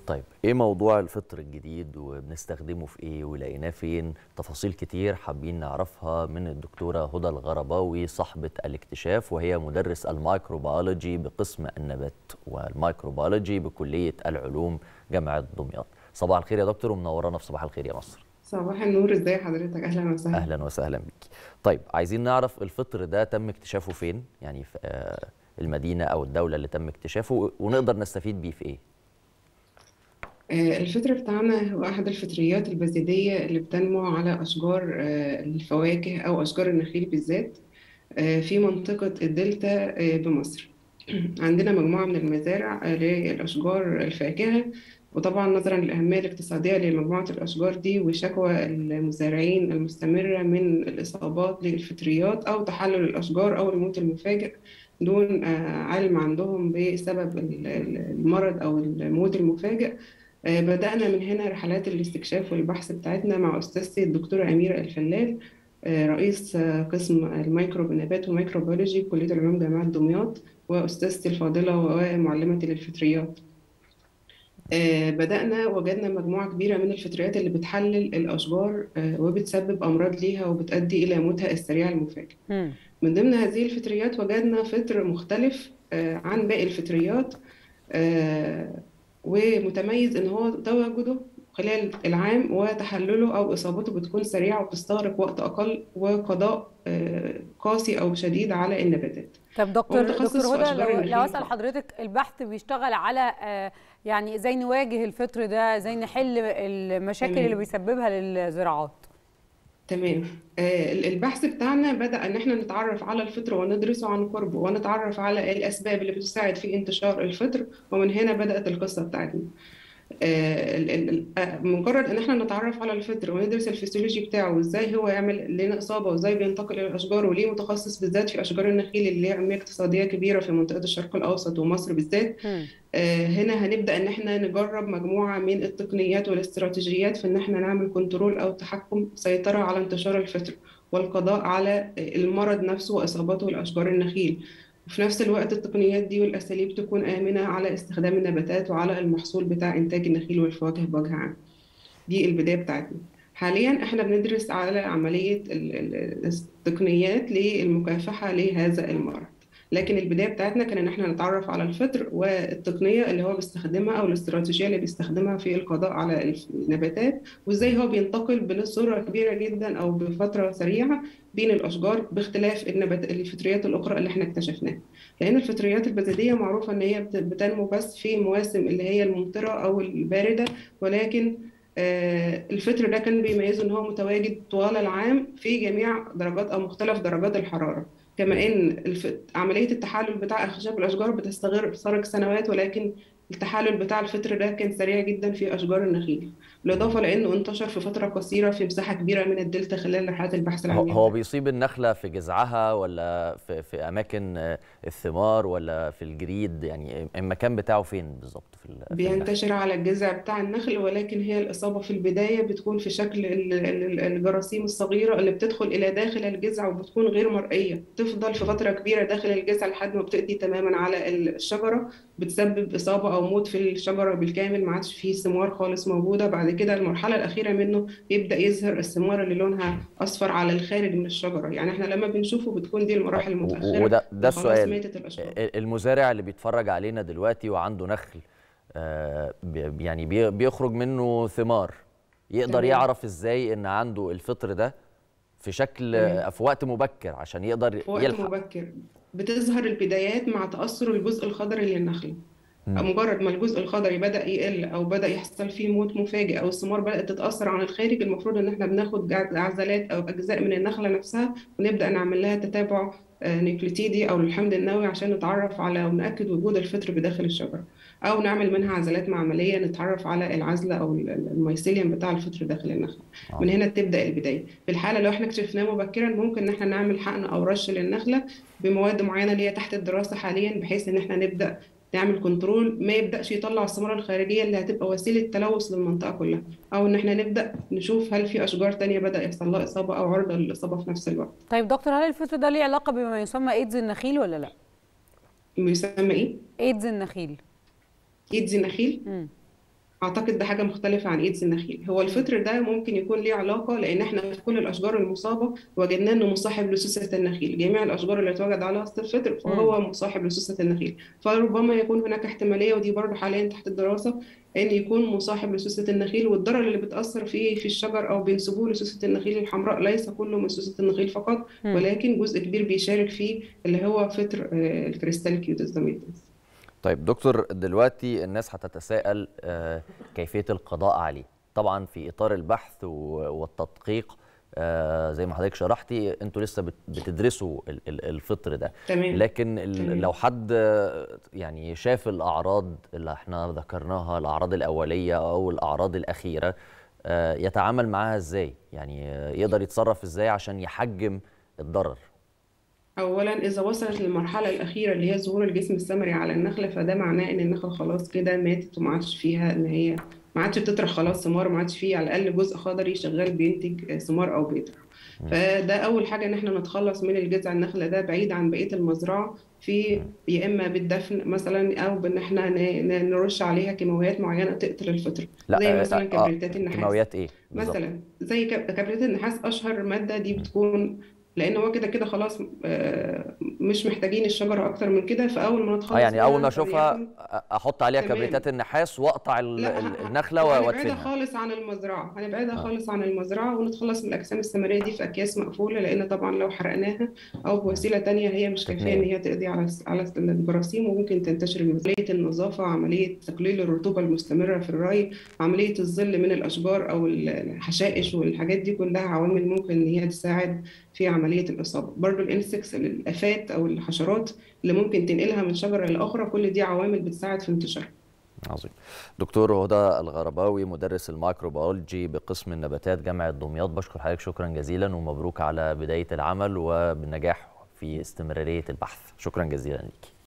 طيب ايه موضوع الفطر الجديد وبنستخدمه في ايه ولقيناه فين تفاصيل كتير حابين نعرفها من الدكتوره هدى الغرباوي صاحبه الاكتشاف وهي مدرس الميكروبيولوجي بقسم النبات والميكروبيولوجي بكليه العلوم جامعه دمياط صباح الخير يا دكتور ومنورانا في صباح الخير يا مصر صباح النور ازاي حضرتك اهلا وسهلا اهلا وسهلا بيك طيب عايزين نعرف الفطر ده تم اكتشافه فين يعني في آه، المدينه او الدوله اللي تم اكتشافه ونقدر نستفيد بيه في ايه آه، الفطر بتاعنا هو أحد الفطريات البذيدية اللي بتنمو على أشجار آه، الفواكه أو أشجار النخيل بالذات آه، في منطقة الدلتا آه، بمصر عندنا مجموعة من المزارع آه، للأشجار الفاكهة وطبعا نظرا للأهمية الاقتصادية لمجموعة الأشجار دي وشكوى المزارعين المستمرة من الإصابات للفطريات أو تحلل الأشجار أو الموت المفاجئ دون آه، علم عندهم بسبب ال- ال- المرض أو الموت المفاجئ آه، بدأنا من هنا رحلات الاستكشاف والبحث بتاعتنا مع أستاذتي الدكتورة أميرة الفلال آه، رئيس آه، قسم الميكروب نبات وميكروبيولوجي بكلية العلوم جامعة دمياط وأستاذتي الفاضلة ومعلمتي للفطريات آه، بدأنا وجدنا مجموعة كبيرة من الفطريات اللي بتحلل الأشجار آه، وبتسبب أمراض ليها وبتؤدي إلى موتها السريع المفاجئ مم. من ضمن هذه الفطريات وجدنا فطر مختلف آه، عن باقي الفطريات آه، ومتميز ان هو تواجده خلال العام وتحلله او اصابته بتكون سريعه وبتستغرق وقت اقل وقضاء آه، قاسي او شديد على النباتات طب دكتور ومتخصص دكتور في هدى أشجار لو, النخيل لو اسال طبعاً. حضرتك البحث بيشتغل على آه، يعني ازاي نواجه الفطر ده ازاي نحل المشاكل تمام. اللي بيسببها للزراعات تمام آه، البحث بتاعنا بدأ إن إحنا نتعرف على الفطر وندرسه عن قرب ونتعرف على الأسباب اللي بتساعد في انتشار الفطر ومن هنا بدأت القصة بتاعتنا. آه، ال- ال- آه، مجرد إن إحنا نتعرف على الفطر وندرس الفسيولوجي بتاعه وإزاي هو يعمل لنا إصابة وإزاي بينتقل إلى الأشجار وليه متخصص بالذات في أشجار النخيل اللي ليها أهمية اقتصادية كبيرة في منطقة الشرق الأوسط ومصر بالذات. مم. آه، هنا هنبدأ إن إحنا نجرب مجموعة من التقنيات والاستراتيجيات في إن إحنا نعمل كنترول أو تحكم سيطرة على انتشار الفطر والقضاء على المرض نفسه وإصابته لأشجار النخيل وفي نفس الوقت التقنيات دي والأساليب تكون آمنة على استخدام النباتات وعلى المحصول بتاع إنتاج النخيل والفواكه بوجه عام دي البداية بتاعتنا حاليا احنا بندرس على عملية ال- ال- التقنيات للمكافحة لهذا المرض لكن البدايه بتاعتنا كان ان احنا نتعرف على الفطر والتقنيه اللي هو بيستخدمها او الاستراتيجيه اللي بيستخدمها في القضاء على النباتات وازاي هو بينتقل بسرعه كبيره جدا او بفتره سريعه بين الاشجار باختلاف النبات الفطريات الاخرى اللي احنا اكتشفناها لان الفطريات البذيديه معروفه ان هي بت- بتنمو بس في مواسم اللي هي الممطره او البارده ولكن آه، الفطر ده كان بيميزه ان هو متواجد طوال العام في جميع درجات او مختلف درجات الحراره كما ان الف... عمليه التحلل بتاع اخشاب الاشجار بتستغرق سنوات ولكن التحلل بتاع الفطر ده كان سريع جدا في اشجار النخيل بالاضافه لانه انتشر في فتره قصيره في مساحه كبيره من الدلتا خلال رحلات البحث هو العلميه هو بيصيب النخله في جذعها ولا في, في اماكن آه، الثمار ولا في الجريد يعني المكان بتاعه فين بالظبط في ال- في النخل؟ بينتشر على الجذع بتاع النخل ولكن هي الإصابة في البداية بتكون في شكل ال- ال- الجراثيم الصغيرة اللي بتدخل إلى داخل الجذع وبتكون غير مرئية تفضل في فترة كبيرة داخل الجذع لحد ما بتقضي تماما على الشجرة بتسبب إصابة أو موت في الشجرة بالكامل ما عادش فيه ثمار خالص موجودة بعد كده المرحلة الأخيرة منه بيبدأ يظهر الثمار اللي لونها أصفر على الخارج من الشجرة يعني احنا لما بنشوفه بتكون دي المراحل و- المتأخرة وده ده وخلاص السؤال ماتت الأشجار ال- المزارع اللي بيتفرج علينا دلوقتي وعنده نخل آه، بي- يعني بي- بيخرج منه ثمار يقدر تمام. يعرف ازاي ان عنده الفطر ده في شكل تمام. في وقت مبكر عشان يقدر في وقت يلحق مبكر بتظهر البدايات مع تأثر الجزء الخضري للنخلة مم. مجرد ما الجزء الخضري بدأ يقل أو بدأ يحصل فيه موت مفاجئ أو الثمار بدأت تتأثر عن الخارج المفروض إن إحنا بناخد جع- عزلات أو أجزاء من النخلة نفسها ونبدأ نعمل لها تتابع آه، نيوكليتيدي أو الحمض النووي عشان نتعرف على ونأكد وجود الفطر بداخل الشجرة أو نعمل منها عزلات معملية نتعرف على العزلة أو ال- ال- الميسيليوم بتاع الفطر داخل النخلة آه. من هنا تبدأ البداية في الحالة لو احنا اكتشفناه مبكرا ممكن ان احنا نعمل حقن او رش للنخلة بمواد معينة اللي هي تحت الدراسة حاليا بحيث ان احنا نبدأ نعمل كنترول ما يبدأش يطلع الثمرة الخارجية اللي هتبقى وسيلة تلوث للمنطقة كلها أو إن إحنا نبدأ نشوف هل في أشجار تانية بدأ يحصل لها إصابة أو عرضة للإصابة في نفس الوقت. طيب دكتور هل الفطر ده ليه علاقه بما يسمى ايدز النخيل ولا لا بيسمى إيه؟ ايدز النخيل إيدز النخيل؟ مم. اعتقد ده حاجه مختلفه عن ايدز النخيل هو الفطر ده ممكن يكون ليه علاقه لان احنا في كل الاشجار المصابه وجدنا انه مصاحب لسوسه النخيل جميع الاشجار اللي اتوجد عليها اصل الفطر فهو مصاحب لسوسه النخيل فربما يكون هناك احتماليه ودي برضه حاليا تحت الدراسه ان يكون مصاحب لسوسه النخيل والضرر اللي بتاثر فيه في الشجر او بينسبوه لسوسه النخيل الحمراء ليس كله من سوسه النخيل فقط ولكن جزء كبير بيشارك فيه اللي هو فطر الكريستال كيوتس داميتس طيب دكتور دلوقتي الناس هتتساءل كيفية القضاء عليه طبعا في إطار البحث والتدقيق زي ما حضرتك شرحتي انتوا لسه بتدرسوا الفطر ده تمام. لكن تمام. لو حد يعني شاف الأعراض اللي احنا ذكرناها الأعراض الأولية أو الأعراض الأخيرة يتعامل معاها ازاي يعني يقدر يتصرف ازاي عشان يحجم الضرر اولا اذا وصلت للمرحله الاخيره اللي هي ظهور الجسم الثمري على النخله فده معناه ان النخله خلاص كده ماتت وما عادش فيها ان هي ما عادش بتطرح خلاص ثمار ما عادش فيه على الاقل جزء خضري شغال بينتج ثمار او بيطرح فده اول حاجه ان احنا نتخلص من الجذع النخله ده بعيد عن بقيه المزرعه في يا اما بالدفن مثلا او بان احنا نرش عليها كيماويات معينه تقتل الفطر لا زي مثلا كبريتات النحاس كيماويات ايه بالزبط. مثلا زي كبريتات النحاس اشهر ماده دي بتكون لان هو كده كده خلاص مش محتاجين الشجره اكتر من كده فاول ما نتخلص اه يعني اول ما اشوفها احط عليها كبريتات النحاس واقطع النخله وادفنها وادفنها خالص عن المزرعه هنبعدها آه. خالص عن المزرعه ونتخلص من الاجسام الثمريه دي في اكياس مقفوله لان طبعا لو حرقناها او بوسيله تانية هي مش كافيه ان هي تقضي على على الجراثيم وممكن تنتشر عمليه النظافه عمليه تقليل الرطوبه المستمره في الري عمليه الظل من الاشجار او الحشائش والحاجات دي كلها عوامل ممكن ان هي تساعد في عمليه الاصابه برضو الانسكس الافات او الحشرات اللي ممكن تنقلها من شجره لاخرى كل دي عوامل بتساعد في انتشارها عظيم دكتور هدى الغرباوي مدرس الميكروبيولوجي بقسم النباتات جامعه دمياط بشكر حضرتك شكرا جزيلا ومبروك على بدايه العمل وبالنجاح في استمراريه البحث شكرا جزيلا ليكي